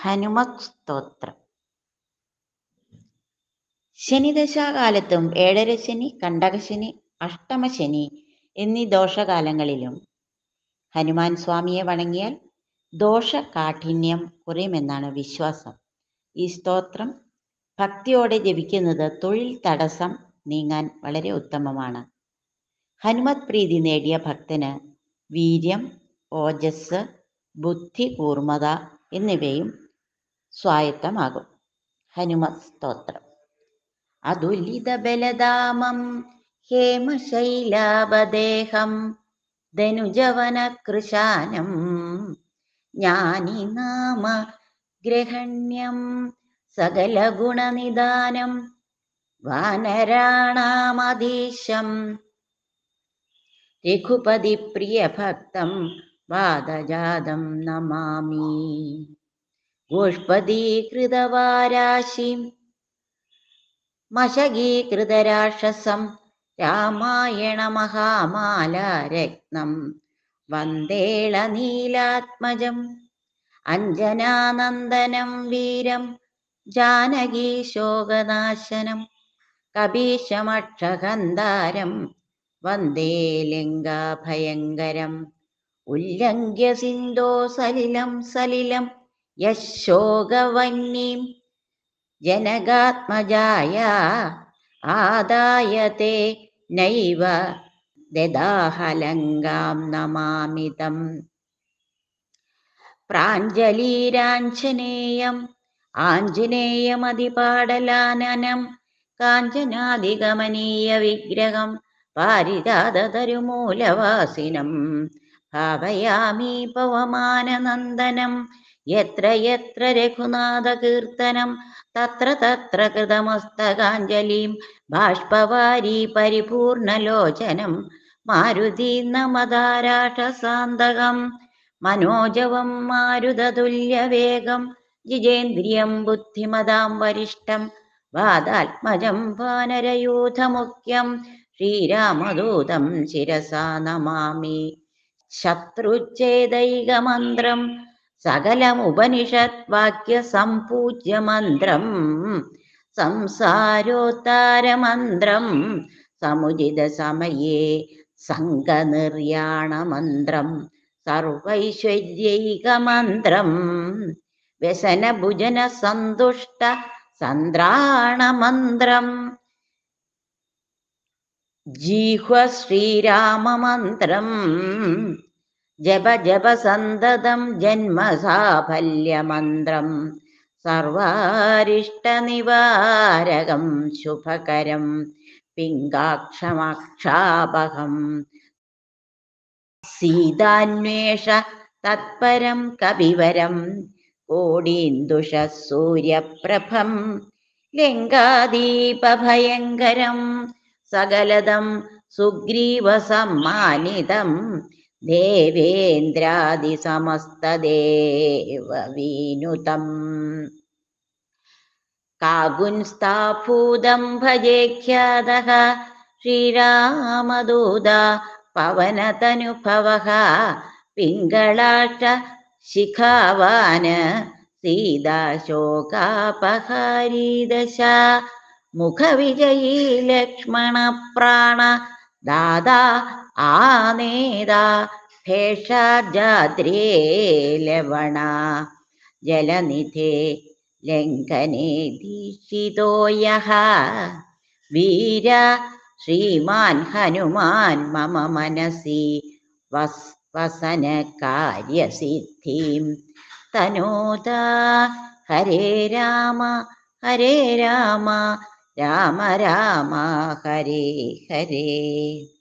ഹനുമത് സ്തോത്രം ശനിദശാകാലത്തും ഏഴരശനി കണ്ടകശനി അഷ്ടമശനി എന്നീ ദോഷകാലങ്ങളിലും ഹനുമാൻ സ്വാമിയെ വണങ്ങിയാൽ ദോഷകാഠിന്യം കുറയുമെന്നാണ് വിശ്വാസം ഈ സ്തോത്രം ഭക്തിയോടെ ജപിക്കുന്നത് തൊഴിൽ തടസ്സം നീങ്ങാൻ വളരെ ഉത്തമമാണ് ഹനുമത് പ്രീതി നേടിയ ഭക്തന് വീര്യം ഓജസ് ബുദ്ധി കൂർമ്മത എന്നിവയും സ്വായത്തമാകും ഹനുമത് സ്തോത്രം അതുലിതബലദാമം ഹേമശൈലാപദേഹം ധനുജവനകൃശാനം ജ്ഞാനി നാമ ഗ്രഹണ്യം സകലഗുണനിദാനം വാനരാണാമധീശം രഘുപതി പ്രിയഭക്തം വാദജാതം നമാമി ഗോഷ്പദീകൃതവാരാശിം മശകീകൃതരാക്ഷസം രാമായണമഹാമാലാരത്നം വന്ദേളനീലാത്മജം അഞ്ജനാനന്ദനം വീരം ജാനകീശോകനാശനം കപീശമക്ഷഹന്താരം വന്ദേ ലങ്കാഭയങ്കരം ഉല്ലംഘ്യ സിന്ധോ സലിലം സലിലം യശോകവന്യീം ജനകാത്മജായ ആദായ തേ നൈവ ദദാഹലങ്കാം നമാമിതം പ്രാഞ്ജലീരാഞ്ജനേയം ആഞ്ജനേയമതിപാടലാനനം കാഞ്ചനാദിഗമനീയ വിഗ്രഹം പാരിജാതതരുമൂലവാസിനം ഭാവയാമി പവമാനനന്ദനം യത്ര യത്ര രഘുനാഥകീർത്തനം തത്ര തത്ര കൃതമസ്തകാഞ്ജലിം ബാഷ്പവാരി പരിപൂർണലോചനം മാരുതി നമതാരാക്ഷസാന്തകം മനോജവം മാരുതതുല്യവേഗം ജിജേന്ദ്രിയം ബുദ്ധിമതാം വരിഷ്ടം വാദാത്മജം വാനരയൂഥമുഖ്യം ശ്രീരാമദൂതം ശിരസാ നമാമി ശത്രുച്ഛേദൈകമന്ത്രം സകലമുപനിഷത് വാക്യ സമ്പൂജ്യ മന്ത്രം സംസാരോത്താരമന്ത്രം സമുചിത സമയേ സംഘനിർയാണമന്ത്രം സർവൈശ്വര്യൈകമന്ത്രം വ്യസനഭുജന സന്തുഷ്ട സന്ത്രാണമന്ത്രം ജീഹ്വ ശ്രീരാമമന്ത്രം ജപ ജപ സന്തതം ജന്മസാഫല്യമന്ത്രം സർവാരിഷ്ടനിവാരകം ശുഭകരം പിങ്കാക്ഷമക്ഷാപകം സീതാന്വേഷ തത്പരം കപിവരം കോടീന്ദുഷ സൂര്യപ്രഭം ലങ്കാദീപഭയങ്കരം സകലദം സുഗ്രീവസമ്മാനിതം ദേവേന്ദ്രാദിസമസ്തദേവീനുതം കാകുൻസ്ഥാഭൂതം ഭജേഖ്യാതഃ ശ്രീരാമദൂത പവനതനുഭവഃ പിങ്കളാക്ഷ ശിഖാവാന സീതാശോകാപഹാരീദശ മുഖവിജയീ ലക്ഷ്മണപ്രാണ ദാദാ ആനേതാ ഭേഷാജാദ്രേ ലവണ ജലനിധേ ലംഘനേ ദീക്ഷിതോ യഃ വീര ശ്രീമാൻ ഹനുമാൻ മമ മനസി വസ് വസന കാര്യസിദ്ധിം തനോതാ ഹരേ രാമ ഹരേ രാമ രാമ രാമ ഹരേ ഹരേ